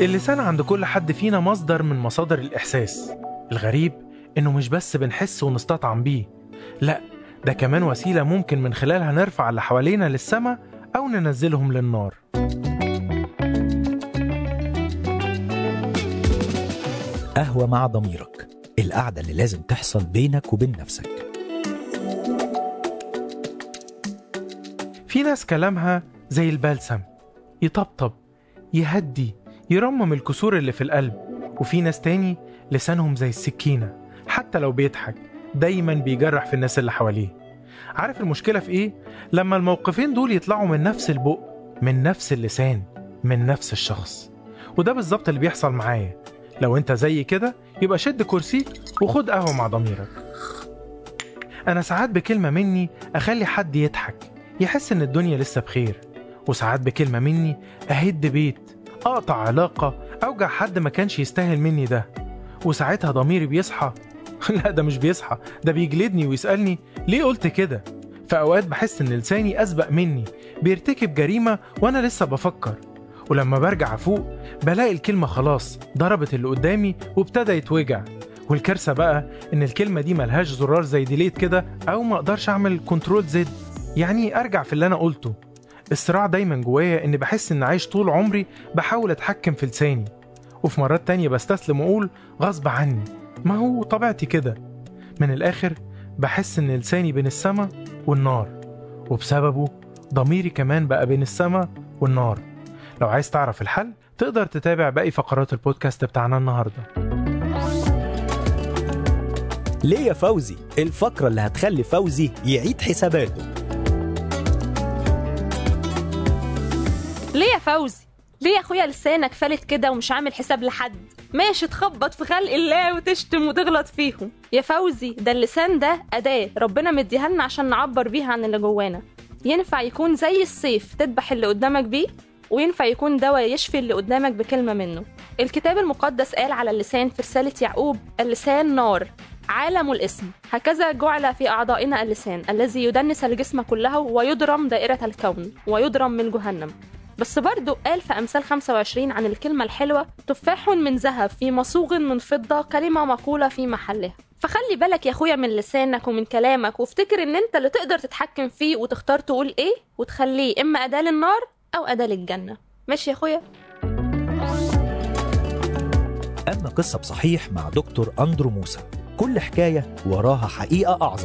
اللسان عند كل حد فينا مصدر من مصادر الإحساس الغريب إنه مش بس بنحس ونستطعم بيه لا ده كمان وسيلة ممكن من خلالها نرفع اللي حوالينا للسماء أو ننزلهم للنار قهوة مع ضميرك القعدة اللي لازم تحصل بينك وبين نفسك في ناس كلامها زي البلسم يطبطب يهدي يرمم الكسور اللي في القلب وفي ناس تاني لسانهم زي السكينة حتى لو بيضحك دايما بيجرح في الناس اللي حواليه عارف المشكلة في ايه؟ لما الموقفين دول يطلعوا من نفس البق من نفس اللسان من نفس الشخص وده بالظبط اللي بيحصل معايا لو انت زي كده يبقى شد كرسيك وخد قهوة مع ضميرك أنا ساعات بكلمة مني أخلي حد يضحك يحس إن الدنيا لسه بخير وساعات بكلمة مني أهد بيت أقطع علاقة أوجع حد ما كانش يستاهل مني ده وساعتها ضميري بيصحى لا ده مش بيصحى ده بيجلدني ويسألني ليه قلت كده في أوقات بحس إن لساني أسبق مني بيرتكب جريمة وأنا لسه بفكر ولما برجع أفوق بلاقي الكلمة خلاص ضربت اللي قدامي وابتدى يتوجع والكارثة بقى إن الكلمة دي ملهاش زرار زي ديليت كده أو ما أقدرش أعمل كنترول زد يعني أرجع في اللي أنا قلته الصراع دايما جوايا إن بحس إن عايش طول عمري بحاول أتحكم في لساني وفي مرات تانية بستسلم وأقول غصب عني ما هو طبيعتي كده من الآخر بحس إن لساني بين السما والنار وبسببه ضميري كمان بقى بين السما والنار لو عايز تعرف الحل تقدر تتابع باقي فقرات البودكاست بتاعنا النهارده ليه يا فوزي الفقرة اللي هتخلي فوزي يعيد حساباته ليه يا فوزي ليه يا اخويا لسانك فلت كده ومش عامل حساب لحد ماشي تخبط في خلق الله وتشتم وتغلط فيهم يا فوزي ده اللسان ده أداة ربنا مديها لنا عشان نعبر بيها عن اللي جوانا ينفع يكون زي السيف تذبح اللي قدامك بيه وينفع يكون دواء يشفي اللي قدامك بكلمة منه الكتاب المقدس قال على اللسان في رسالة يعقوب اللسان نار عالم الاسم هكذا جعل في أعضائنا اللسان الذي يدنس الجسم كله ويضرم دائرة الكون ويضرم من جهنم بس برضو قال في أمثال 25 عن الكلمة الحلوة تفاح من ذهب في مصوغ من فضة كلمة مقولة في محلها فخلي بالك يا اخويا من لسانك ومن كلامك وافتكر ان انت اللي تقدر تتحكم فيه وتختار تقول ايه وتخليه اما أداة للنار او أداة للجنة ماشي يا اخويا أما قصة بصحيح مع دكتور أندرو موسى كل حكاية وراها حقيقة أعظم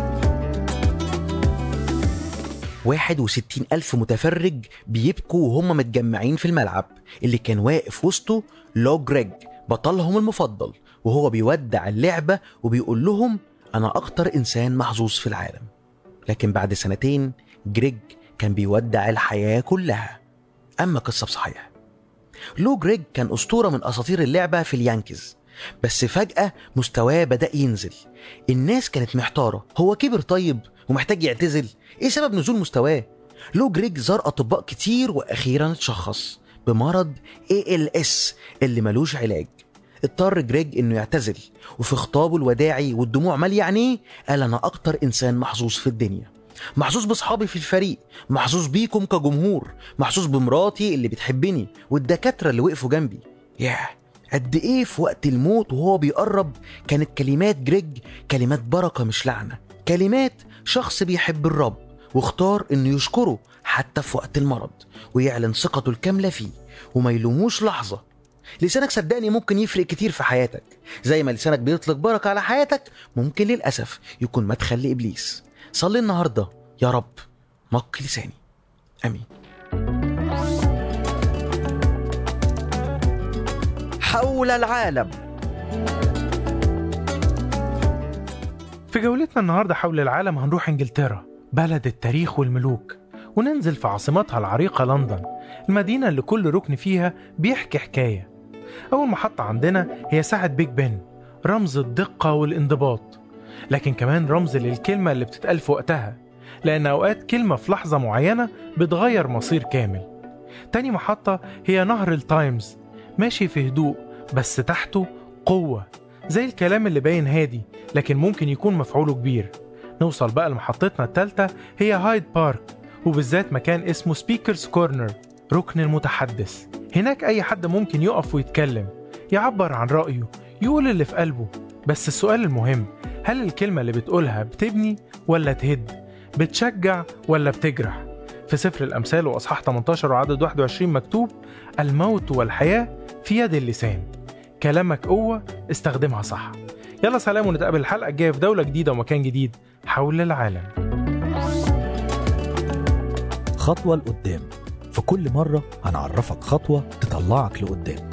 61 ألف متفرج بيبكوا وهم متجمعين في الملعب اللي كان واقف وسطه لو جريج بطلهم المفضل وهو بيودع اللعبة وبيقول لهم أنا أكتر إنسان محظوظ في العالم لكن بعد سنتين جريج كان بيودع الحياة كلها أما قصة بصحيح لو جريج كان أسطورة من أساطير اللعبة في اليانكيز بس فجأة مستواه بدأ ينزل الناس كانت محتارة هو كبر طيب ومحتاج يعتزل ايه سبب نزول مستواه لو جريج زار اطباء كتير واخيرا اتشخص بمرض ALS اللي ملوش علاج اضطر جريج انه يعتزل وفي خطابه الوداعي والدموع ماليه عينيه قال انا اكتر انسان محظوظ في الدنيا محظوظ باصحابي في الفريق محظوظ بيكم كجمهور محظوظ بمراتي اللي بتحبني والدكاتره اللي وقفوا جنبي ياه قد ايه في وقت الموت وهو بيقرب كانت كلمات جريج كلمات بركه مش لعنه كلمات شخص بيحب الرب واختار انه يشكره حتى في وقت المرض ويعلن ثقته الكامله فيه وما يلوموش لحظه لسانك صدقني ممكن يفرق كتير في حياتك زي ما لسانك بيطلق بركه على حياتك ممكن للاسف يكون مدخل لابليس صلي النهارده يا رب نقي لساني امين حول العالم في جولتنا النهارده حول العالم هنروح انجلترا بلد التاريخ والملوك وننزل في عاصمتها العريقة لندن المدينة اللي كل ركن فيها بيحكي حكاية أول محطة عندنا هي ساعة بيج بن رمز الدقة والانضباط لكن كمان رمز للكلمة اللي بتتقال في وقتها لأن أوقات كلمة في لحظة معينة بتغير مصير كامل تاني محطة هي نهر التايمز ماشي في هدوء بس تحته قوة زي الكلام اللي باين هادي لكن ممكن يكون مفعوله كبير نوصل بقى لمحطتنا التالتة هي هايد بارك وبالذات مكان اسمه سبيكرز كورنر ركن المتحدث هناك أي حد ممكن يقف ويتكلم يعبر عن رأيه يقول اللي في قلبه بس السؤال المهم هل الكلمة اللي بتقولها بتبني ولا تهد بتشجع ولا بتجرح في سفر الأمثال وأصحاح 18 وعدد 21 مكتوب الموت والحياة في يد اللسان كلامك قوة استخدمها صح يلا سلام ونتقابل الحلقة الجاية في دولة جديدة ومكان جديد حول العالم خطوة لقدام في كل مرة هنعرفك خطوة تطلعك لقدام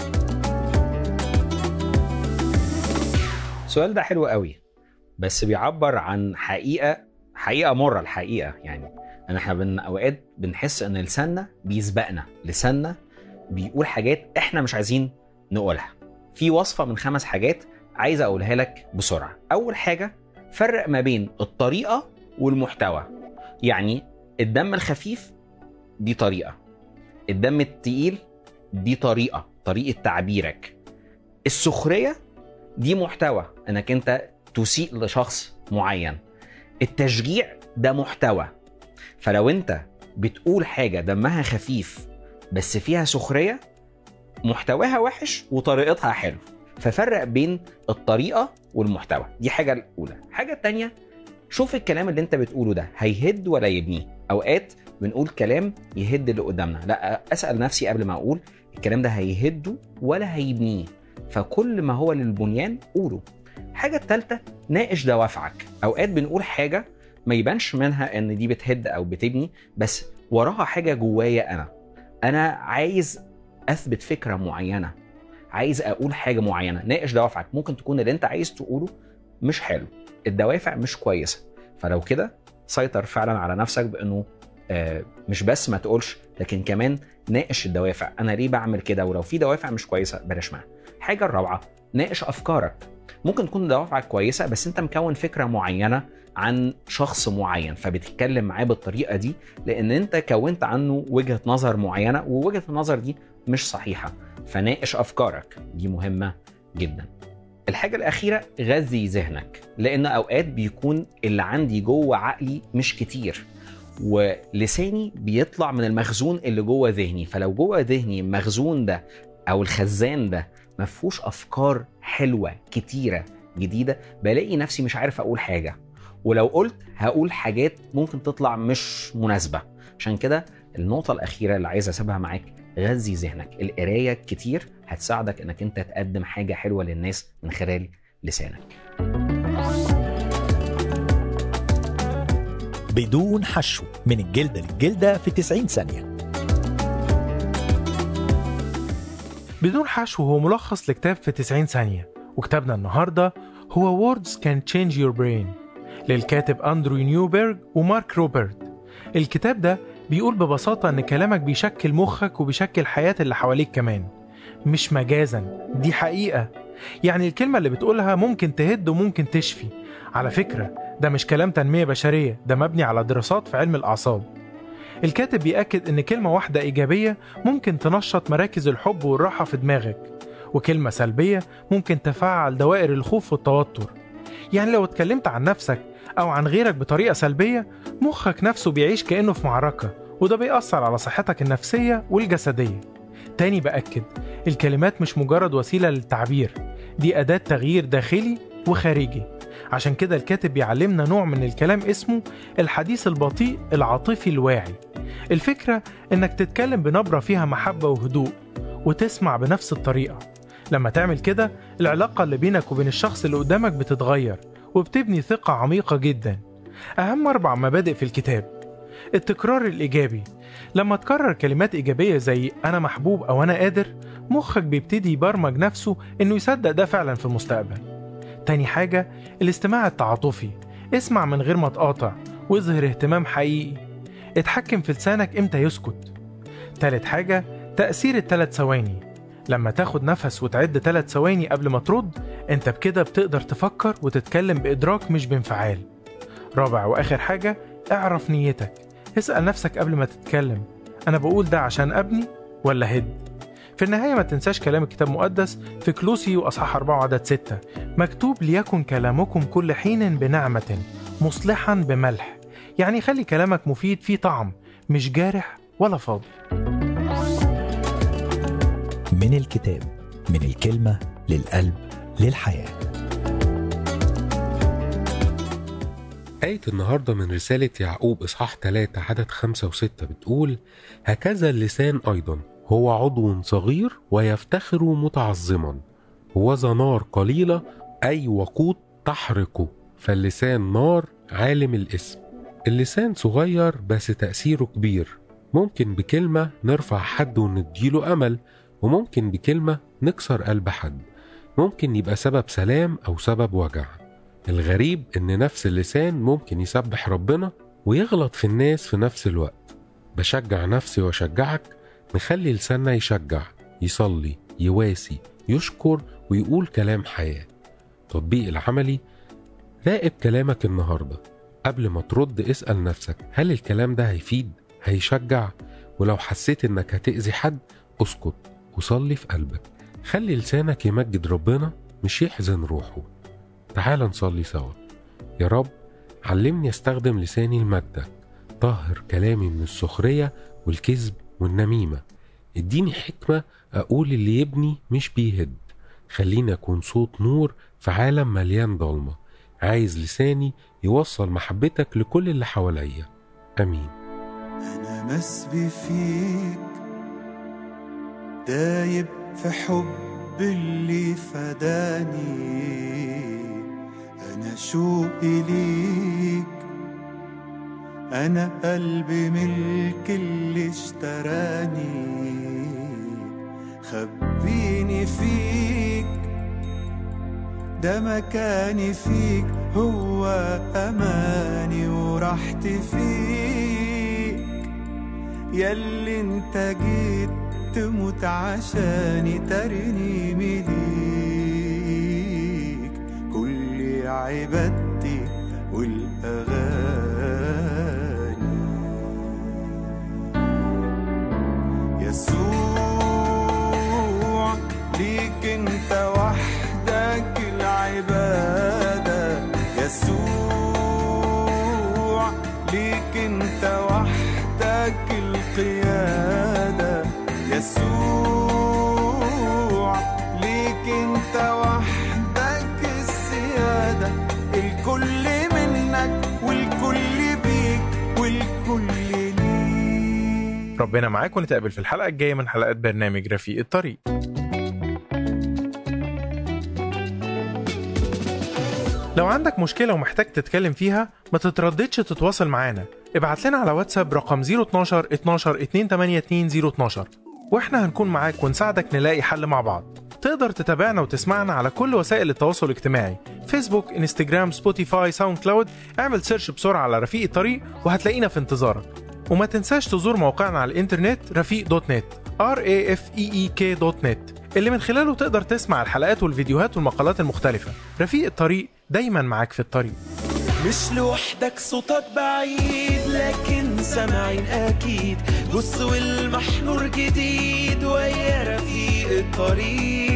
السؤال ده حلو قوي بس بيعبر عن حقيقه حقيقه مره الحقيقه يعني ان احنا بن اوقات بنحس ان لساننا بيسبقنا لساننا بيقول حاجات احنا مش عايزين نقولها في وصفه من خمس حاجات عايز اقولها لك بسرعه اول حاجه فرق ما بين الطريقه والمحتوى يعني الدم الخفيف دي طريقه الدم التقيل دي طريقه طريقه تعبيرك السخريه دي محتوى انك انت تسيء لشخص معين التشجيع ده محتوى فلو انت بتقول حاجه دمها خفيف بس فيها سخريه محتواها وحش وطريقتها حلو ففرق بين الطريقه والمحتوى دي حاجه الاولى الحاجه التانية شوف الكلام اللي انت بتقوله ده هيهد ولا يبنيه اوقات بنقول كلام يهد اللي قدامنا لا اسال نفسي قبل ما اقول الكلام ده هيهده ولا هيبنيه فكل ما هو للبنيان قوله الحاجة التالتة ناقش دوافعك أوقات بنقول حاجة ما يبانش منها إن دي بتهد أو بتبني بس وراها حاجة جوايا أنا أنا عايز أثبت فكرة معينة عايز أقول حاجة معينة ناقش دوافعك ممكن تكون اللي أنت عايز تقوله مش حلو الدوافع مش كويسة فلو كده سيطر فعلا على نفسك بأنه آه، مش بس ما تقولش لكن كمان ناقش الدوافع انا ليه بعمل كده ولو في دوافع مش كويسه بلاش معاها الحاجه الرابعه ناقش افكارك ممكن تكون دوافعك كويسه بس انت مكون فكره معينه عن شخص معين فبتتكلم معاه بالطريقه دي لان انت كونت عنه وجهه نظر معينه ووجهه النظر دي مش صحيحه فناقش افكارك دي مهمه جدا الحاجة الأخيرة غذي ذهنك لأن أوقات بيكون اللي عندي جوه عقلي مش كتير ولساني بيطلع من المخزون اللي جوه ذهني فلو جوه ذهني المخزون ده او الخزان ده ما فيهوش افكار حلوه كتيره جديده بلاقي نفسي مش عارف اقول حاجه ولو قلت هقول حاجات ممكن تطلع مش مناسبه عشان كده النقطه الاخيره اللي عايز اسيبها معاك غذي ذهنك القرايه كتير هتساعدك انك انت تقدم حاجه حلوه للناس من خلال لسانك بدون حشو من الجلدة للجلدة في 90 ثانية بدون حشو هو ملخص لكتاب في 90 ثانية وكتابنا النهاردة هو Words Can Change Your Brain للكاتب أندرو نيوبرج ومارك روبرت الكتاب ده بيقول ببساطة إن كلامك بيشكل مخك وبيشكل حياة اللي حواليك كمان مش مجازا دي حقيقة يعني الكلمة اللي بتقولها ممكن تهد وممكن تشفي على فكرة ده مش كلام تنمية بشرية ده مبني على دراسات في علم الأعصاب الكاتب بيأكد إن كلمة واحدة إيجابية ممكن تنشط مراكز الحب والراحة في دماغك وكلمة سلبية ممكن تفعل دوائر الخوف والتوتر يعني لو اتكلمت عن نفسك أو عن غيرك بطريقة سلبية مخك نفسه بيعيش كأنه في معركة وده بيأثر على صحتك النفسية والجسدية تاني بأكد الكلمات مش مجرد وسيلة للتعبير دي أداة تغيير داخلي وخارجي عشان كده الكاتب بيعلمنا نوع من الكلام اسمه الحديث البطيء العاطفي الواعي الفكرة إنك تتكلم بنبرة فيها محبة وهدوء وتسمع بنفس الطريقة لما تعمل كده العلاقة اللي بينك وبين الشخص اللي قدامك بتتغير وبتبني ثقة عميقة جدا أهم أربع مبادئ في الكتاب التكرار الإيجابي لما تكرر كلمات إيجابية زي أنا محبوب أو أنا قادر مخك بيبتدي يبرمج نفسه إنه يصدق ده فعلا في المستقبل تاني حاجة الاستماع التعاطفي اسمع من غير ما تقاطع واظهر اهتمام حقيقي اتحكم في لسانك امتى يسكت تالت حاجة تأثير التلات ثواني لما تاخد نفس وتعد تلات ثواني قبل ما ترد انت بكده بتقدر تفكر وتتكلم بإدراك مش بانفعال رابع وآخر حاجة اعرف نيتك اسأل نفسك قبل ما تتكلم أنا بقول ده عشان أبني ولا هد في النهاية ما تنساش كلام الكتاب المقدس في كلوسي وأصحاح 4 عدد 6 مكتوب ليكن كلامكم كل حين بنعمة مصلحا بملح يعني خلي كلامك مفيد فيه طعم مش جارح ولا فاضي من الكتاب من الكلمة للقلب للحياة آية النهاردة من رسالة يعقوب إصحاح 3 عدد 5 و6 بتقول هكذا اللسان أيضا هو عضو صغير ويفتخر متعظما وذا نار قليلة أي وقود تحرقه فاللسان نار عالم الاسم اللسان صغير بس تأثيره كبير ممكن بكلمة نرفع حد ونديله أمل وممكن بكلمة نكسر قلب حد ممكن يبقى سبب سلام أو سبب وجع الغريب إن نفس اللسان ممكن يسبح ربنا ويغلط في الناس في نفس الوقت بشجع نفسي وأشجعك نخلي لساننا يشجع يصلي يواسي يشكر ويقول كلام حياة تطبيق العملي راقب كلامك النهاردة قبل ما ترد اسأل نفسك هل الكلام ده هيفيد هيشجع ولو حسيت انك هتأذي حد اسكت وصلي في قلبك خلي لسانك يمجد ربنا مش يحزن روحه تعال نصلي سوا يا رب علمني استخدم لساني لمجدك طهر كلامي من السخرية والكذب والنميمة اديني حكمة أقول اللي يبني مش بيهد خليني أكون صوت نور في عالم مليان ضلمة عايز لساني يوصل محبتك لكل اللي حواليا أمين أنا مسبي فيك دايب في حب اللي فداني أنا شوقي ليك أنا قلبي ملك اللي اشتراني خبيني فيك ده مكاني فيك هو أماني وراحتي فيك ياللي انت جيت تموت عشاني ترني مليك كل عبادتي والأغاني يسوع ليك انت وحدك العبادة يسوع ليك انت وحدك القيادة يسوع ليك انت وحدك السيادة الكل منك والكل بيك والكل ليك ربنا معاك ونتقابل في الحلقة الجاية من حلقات برنامج رفيق الطريق لو عندك مشكلة ومحتاج تتكلم فيها ما تترددش تتواصل معانا ابعت لنا على واتساب رقم 012 12 282 012 واحنا هنكون معاك ونساعدك نلاقي حل مع بعض تقدر تتابعنا وتسمعنا على كل وسائل التواصل الاجتماعي فيسبوك انستجرام سبوتيفاي ساوند كلاود اعمل سيرش بسرعة على رفيق الطريق وهتلاقينا في انتظارك وما تنساش تزور موقعنا على الانترنت رفيق دوت نت r a f e e k دوت نت اللي من خلاله تقدر تسمع الحلقات والفيديوهات والمقالات المختلفة رفيق الطريق دايما معاك في الطريق مش لوحدك صوتك بعيد لكن سامعين اكيد بص والمحنور جديد ويا رفيق الطريق